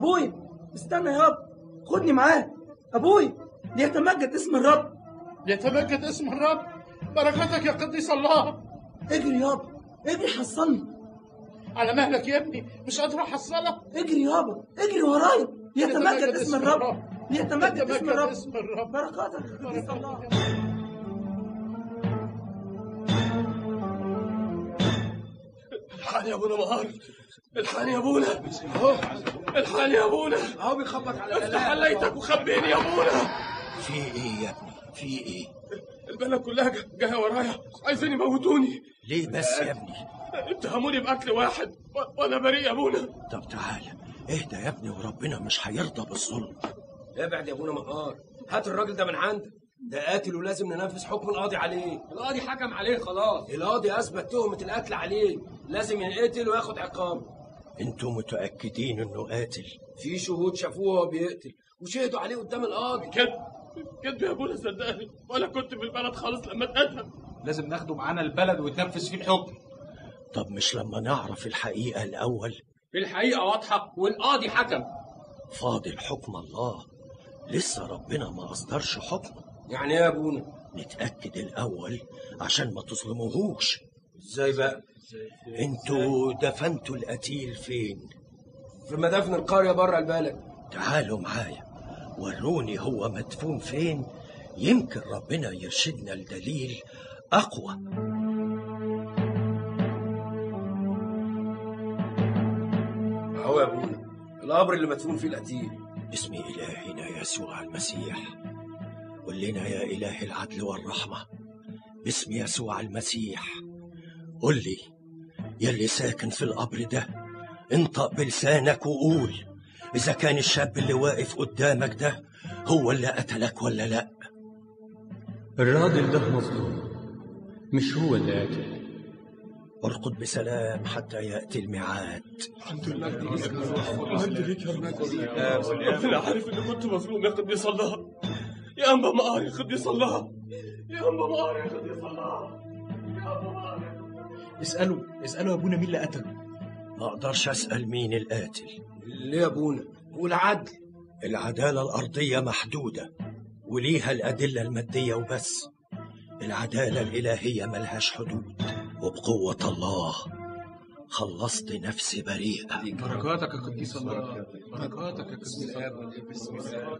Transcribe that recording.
ابوي استنى يابا خدني معاه ابوي ليتمجد اسم الرب يتمجد اسم الرب بركتك يا قديس الله اجري يابا اجري حصلني على مهلك يا ابني مش قادر احصلك اجري يابا اجري ورايا ليتمجد اسم اسم الرب الرب. ليتمجد اسم يتمجد الرب اسم الرب بركاتك يا قديس الله الحقني يا ابونا مهار الحقني يا ابونا اهو الحقني يا ابونا اهو بيخبط على افتح عليتك وخبيني يا ابونا في ايه يا ابني في ايه البلد كلها جا- جايه ورايا عايزين يموتوني ليه بس يا ابني اتهموني بقتل واحد و- وانا بريء يا ابونا طب تعالى اهدى يا ابني وربنا مش هيرضى بالظلم ابعد يا ابونا مهار هات الراجل ده من عندك ده قاتل ولازم ننفذ حكم القاضي عليه القاضي حكم عليه خلاص القاضي اثبت تهمه القتل عليه لازم ينقتل وياخد عقاب انتوا متاكدين انه قاتل في شهود شافوه وهو بيقتل وشهدوا عليه قدام القاضي كذب كذب يا ابونا صدقني ولا كنت في البلد خالص لما اتقتل لازم ناخده معانا البلد ويتنفذ فيه الحكم طب مش لما نعرف الحقيقه الاول الحقيقه واضحه والقاضي حكم فاضل حكم الله لسه ربنا ما اصدرش حكم يعني ايه يا ابونا نتاكد الاول عشان ما تظلموهوش ازاي بقى انتوا دفنتوا القتيل فين في مدافن القريه بره البلد تعالوا معايا وروني هو مدفون فين يمكن ربنا يرشدنا لدليل اقوى اهو يا ابونا القبر اللي مدفون فيه القتيل باسم إلهنا يسوع المسيح قل لنا يا إله العدل والرحمة باسم يسوع المسيح قل لي يلي ساكن في القبر ده انطق بلسانك وقول إذا كان الشاب اللي واقف قدامك ده هو اللي قتلك ولا لأ الراجل ده مظلوم مش هو اللي قاتل ارقد بسلام حتى يأتي الميعاد الحمد لله الحمد ليك يا رب ربنا عارف اني كنت مظلوم يا قديس الله يا انبا مقار يا قديس الله يا انبا مقار يا قديس الله يا انبا مقار اسألوا اسألوا يا ابونا مين اللي قتله ما أقدرش أسأل مين القاتل ليه يا ابونا والعدل العدالة الأرضية محدودة وليها الأدلة المادية وبس العدالة الإلهية ملهاش حدود وبقوة الله خلصت نفسي بريئة بركاتك يا قديس الله بركاتك يا قديس الله